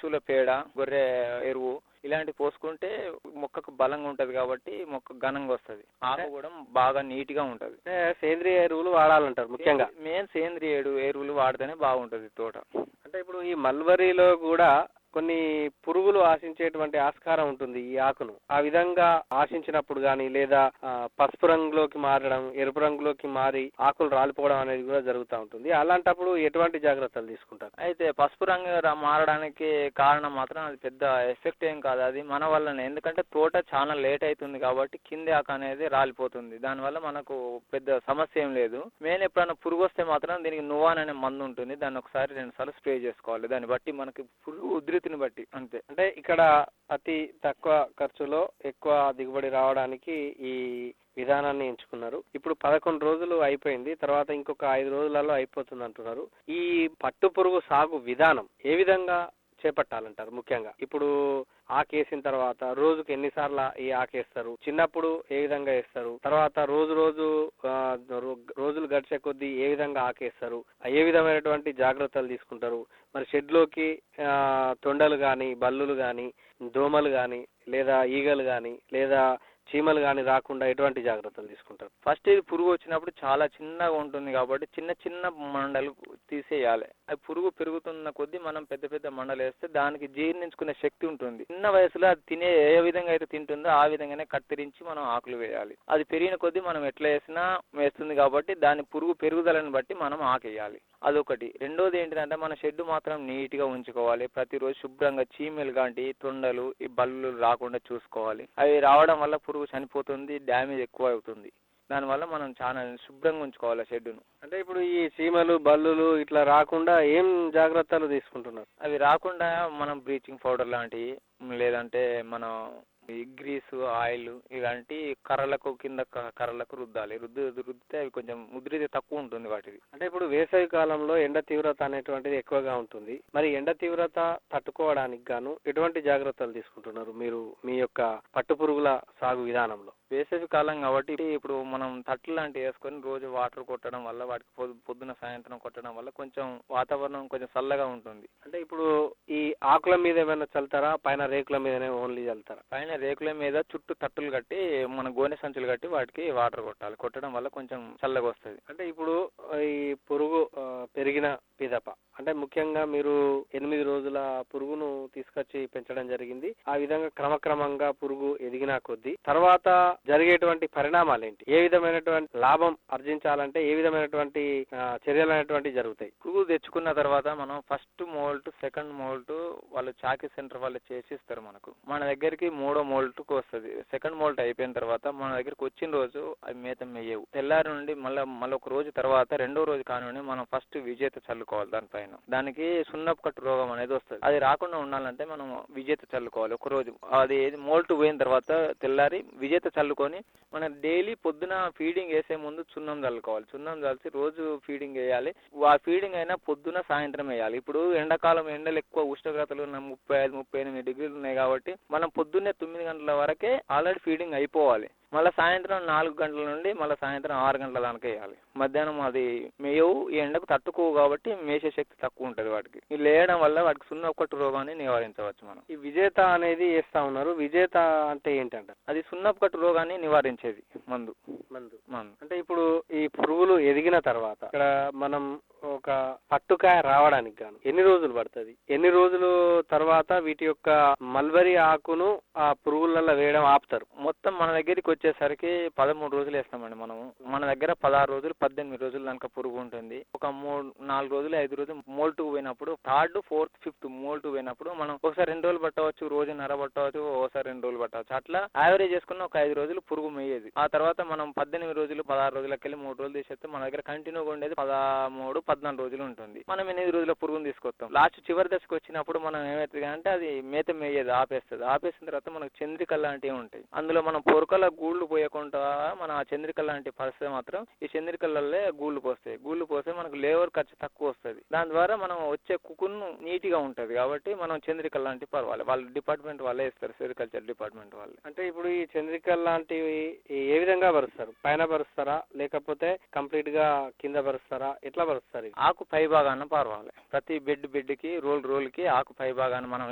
పశువుల పేడ గొర్రె ఎరువు ఇలాంటి పోసుకుంటే మొక్కకు బలంగా ఉంటది కాబట్టి మొక్క ఘనంగా వస్తది ఆకు కూడా బాగా నీట్ గా ఉంటది అంటే సేంద్రియ ఎరువులు వాడాలంటారు ముఖ్యంగా మెయిన్ సేంద్రియ ఎరువు ఎరువులు వాడితేనే బాగుంటది తోట అంటే ఇప్పుడు ఈ మల్బరీలో కూడా కొన్ని పురుగులు ఆశించేటువంటి ఆస్కారం ఉంటుంది ఈ ఆకును ఆ విధంగా ఆశించినప్పుడు కానీ లేదా ఆ, పసుపు రంగులోకి మారడం ఎరుపు రంగులోకి మారి ఆకులు రాలిపోవడం అనేది కూడా జరుగుతూ ఉంటుంది అలాంటప్పుడు ఎటువంటి జాగ్రత్తలు తీసుకుంటారు అయితే పసుపు రంగు రా- మారడానికి కారణం మాత్రం అది పెద్ద ఎఫెక్ట్ ఏం కాదు అది మన వల్లనే ఎందుకంటే తోట చాలా లేట్ అవుతుంది కాబట్టి కింది ఆకు అనేది రాలిపోతుంది దానివల్ల మనకు పెద్ద సమస్య ఏం లేదు మెయిన్ ఎప్పుడైనా పురుగు వస్తే మాత్రం దీనికి నువాన్ అనే మందు ఉంటుంది దాన్ని ఒకసారి రెండు సార్లు స్ప్రే చేసుకోవాలి దాన్ని బట్టి మనకి పురుగు ఉధృతిని బట్టి అంతే అంటే ఇక్కడ అతి తక్కువ ఖర్చులో ఎక్కువ దిగుబడి రావడానికి ఈ విధానాన్ని ఎంచుకున్నారు ఇప్పుడు పదకొండు రోజులు అయిపోయింది తర్వాత ఇంకొక ఐదు రోజులలో అయిపోతుంది అంటున్నారు ఈ పట్టు పురుగు సాగు విధానం ఏ విధంగా చేపట్టాలంటారు ముఖ్యంగా ఇప్పుడు ఆకేసిన తర్వాత రోజుకి ఎన్నిసార్లు ఈ ఆకేస్తారు చిన్నప్పుడు ఏ విధంగా వేస్తారు తర్వాత రోజు రోజు ఆ, రో- రోజులు గడిచే కొద్దీ ఏ విధంగా ఆకేస్తారు ఏ విధమైనటువంటి జాగ్రత్తలు తీసుకుంటారు మరి షెడ్లోకి ఆ, తొండలు కానీ బల్లులు కానీ దోమలు కానీ లేదా ఈగలు కానీ లేదా చీమలు కానీ రాకుండా ఎటువంటి జాగ్రత్తలు తీసుకుంటారు ఫస్ట్ ఇది పురుగు వచ్చినప్పుడు చాలా చిన్నగా ఉంటుంది కాబట్టి చిన్న చిన్న మండలు తీసేయాలి అది పురుగు పెరుగుతున్న కొద్దీ మనం పెద్ద పెద్ద మండలు వేస్తే దానికి జీర్ణించుకునే శక్తి ఉంటుంది చిన్న వయసులో అది తినే ఏ విధంగా అయితే తింటుందో ఆ విధంగానే కత్తిరించి మనం ఆకులు వేయాలి అది పెరిగిన కొద్దీ మనం ఎట్లా వేసినా వేస్తుంది కాబట్టి దాని పురుగు పెరుగుదలను బట్టి మనం ఆకేయాలి అదొకటి రెండోది ఏంటిదంటే మన షెడ్ మాత్రం నీట్ గా ఉంచుకోవాలి ప్రతిరోజు శుభ్రంగా చీమలు కాంటి తొండలు ఈ బల్లులు రాకుండా చూసుకోవాలి అవి రావడం వల్ల పురుగు చనిపోతుంది డ్యామేజ్ ఎక్కువ అవుతుంది దానివల్ల మనం చాలా శుభ్రంగా ఉంచుకోవాలి షెడ్డును అంటే ఇప్పుడు ఈ చీమలు బల్లులు ఇట్లా రాకుండా ఏం జాగ్రత్తలు తీసుకుంటున్నారు అవి రాకుండా మనం బ్లీచింగ్ పౌడర్ లాంటివి లేదంటే మనం ఈ గ్రీసు ఆయిల్ ఇలాంటి కర్రలకు కింద క- కర్రలకు రుద్దాలి రుద్దు రుద్దితే అవి కొంచెం ముద్రితే తక్కువ ఉంటుంది వాటిది అంటే ఇప్పుడు వేసవి కాలంలో ఎండ తీవ్రత అనేటువంటిది ఎక్కువగా ఉంటుంది మరి ఎండ తీవ్రత తట్టుకోవడానికి గాను ఎటువంటి జాగ్రత్తలు తీసుకుంటున్నారు మీరు మీ యొక్క పట్టు పురుగుల సాగు విధానంలో వేసవి కాలం కాబట్టి ఇప్పుడు మనం తట్లు లాంటివి వేసుకొని రోజు వాటర్ కొట్టడం వల్ల వాటికి పొద్దు- పొద్దున సాయంత్రం కొట్టడం వల్ల కొంచెం వాతావరణం కొంచెం చల్లగా ఉంటుంది అంటే ఇప్పుడు ఈ ఆకుల మీద ఏమైనా చల్లుతారా పైన రేకుల మీదనే ఓన్లీ చల్లుతారా పైన రేకుల మీద చుట్టూ తట్టులు కట్టి మన గోనె సంచులు కట్టి వాటికి వాటర్ కొట్టాలి కొట్టడం వల్ల కొంచెం చల్లగా వస్తుంది అంటే ఇప్పుడు ఈ పురుగు ఆ, పెరిగిన పిదప అంటే ముఖ్యంగా మీరు ఎనిమిది రోజుల పురుగును తీసుకొచ్చి పెంచడం జరిగింది ఆ విధంగా క్రమక్రమంగా పురుగు ఎదిగిన కొద్దీ తర్వాత జరిగేటువంటి పరిణామాలు ఏంటి ఏ విధమైనటువంటి లాభం ఆర్జించాలంటే ఏ విధమైనటువంటి ఆ, చర్యలు అనేటువంటివి జరుగుతాయి పురుగు తెచ్చుకున్న తర్వాత మనం ఫస్ట్ మోల్ట్ సెకండ్ మోల్ట్ వాళ్ళు చాకీ సెంటర్ వాళ్ళు చేసి ఇస్తారు మనకు మన దగ్గరికి మూడో మోల్ట్కి వస్తుంది సెకండ్ మోల్ట్ అయిపోయిన తర్వాత మన దగ్గరికి వచ్చిన రోజు అవి మేత మేయవు తెల్లారి నుండి మళ్ళీ మళ్ళీ ఒక రోజు తర్వాత రెండో రోజు కానివ్వండి మనం ఫస్ట్ విజేత చల్లుకోవాలి దానిపైన దానికి సున్నపు కట్టు రోగం అనేది వస్తుంది అది రాకుండా ఉండాలంటే మనం విజేత చల్లుకోవాలి ఒక రోజు అది మోల్ట్ పోయిన తర్వాత తెల్లారి విజేత చల్లుకొని మనం డైలీ పొద్దున ఫీడింగ్ వేసే ముందు చున్నం చల్లుకోవాలి చున్నం చల్లి రోజు ఫీడింగ్ వేయాలి ఆ ఫీడింగ్ అయినా పొద్దున సాయంత్రం వేయాలి ఇప్పుడు ఎండాకాలం ఎండలు ఎక్కువ ఉష్ణోగ్రతలు ఉన్న ముప్పై ఐదు ముప్పై ఎనిమిది డిగ్రీలు ఉన్నాయి కాబట్టి మనం పొద్దున్నే తొమ్మిది గంటల వరకే ఆల్రెడీ ఫీడింగ్ అయిపోవాలి మళ్ళీ సాయంత్రం నాలుగు గంటల నుండి మళ్ళీ సాయంత్రం ఆరు గంటల దాకా వేయాలి మధ్యాహ్నం అది మేయవు ఈ ఎండకు తట్టుకోవు కాబట్టి మేసే శక్తి తక్కువ ఉంటుంది వాటికి ఇది లేయడం వల్ల వాటికి సున్న ఒక్కటి రోగాన్ని నివారించవచ్చు మనం ఈ విజేత అనేది వేస్తా ఉన్నారు విజేత అంటే ఏంటంటారు అది సున్నపు కట్టు రోగాన్ని నివారించేది మందు మందు మందు అంటే ఇప్పుడు ఈ పురుగులు ఎదిగిన తర్వాత ఇక్కడ మనం ఒక పట్టుకాయ రావడానికి గాను ఎన్ని రోజులు పడుతుంది ఎన్ని రోజులు తర్వాత వీటి యొక్క మల్బరీ ఆకును ఆ పురుగులలో వేయడం ఆపుతారు మొత్తం మన దగ్గరికి వచ్చేసరికి పదమూడు రోజులు వేస్తామండి మనం మన దగ్గర పదహారు రోజులు పద్దెనిమిది రోజులు దానికి పురుగు ఉంటుంది ఒక మూడు నాలుగు రోజులు ఐదు రోజులు మోల్ట్ పోయినప్పుడు థర్డ్ ఫోర్త్ ఫిఫ్త్ మోల్ట్ పోయినప్పుడు మనం ఒకసారి రెండు రోజులు పట్టవచ్చు రోజున్నర పట్టవచ్చు ఒకసారి రెండు రోజులు పట్టవచ్చు అట్లా యావరేజ్ చేసుకున్న ఒక ఐదు రోజులు పురుగు మేయేది ఆ తర్వాత మనం పద్దెనిమిది రోజులు పదహారు రోజులకి వెళ్ళి మూడు రోజులు తీసేస్తే మన దగ్గర కంటిన్యూగా ఉండేది పదమూడు పద్నాలుగు రోజులు ఉంటుంది మనం ఎనిమిది రోజుల పురుగును తీసుకొస్తాం లాస్ట్ చివరి దశకు వచ్చినప్పుడు మనం ఏమవుతుంది అంటే అది మేత మేయేది ఆపేస్తుంది ఆపేసిన తర్వాత మనకు చంద్రికలు లాంటివి ఉంటాయి అందులో మనం పొరకల గూళ్ళు పోయకుండా మన ఆ చంద్రికలు లాంటి పరిస్థితి మాత్రం ఈ చంద్రికలల్లే గూళ్ళు పోస్తాయి గూళ్ళు పోస్తే మనకు లేబర్ ఖర్చు తక్కువ వస్తుంది దాని ద్వారా మనం వచ్చే కుకును నీట్ గా ఉంటది కాబట్టి మనం చంద్రికలు లాంటి పర్వాలి వాళ్ళ డిపార్ట్మెంట్ వాళ్ళే ఇస్తారు సెరికల్చర్ డిపార్ట్మెంట్ వాళ్ళే అంటే ఇప్పుడు ఈ చంద్రికల్ లాంటివి ఏ విధంగా పరుస్తారు పైన పరుస్తారా లేకపోతే కంప్లీట్ గా కింద పరుస్తారా ఎట్లా పరుస్తారు ఇవి? ఆకు పై భాగాన పారవాలి ప్రతి బెడ్ బెడ్కి రోల్ రోల్కి ఆకు పై భాగాన మనం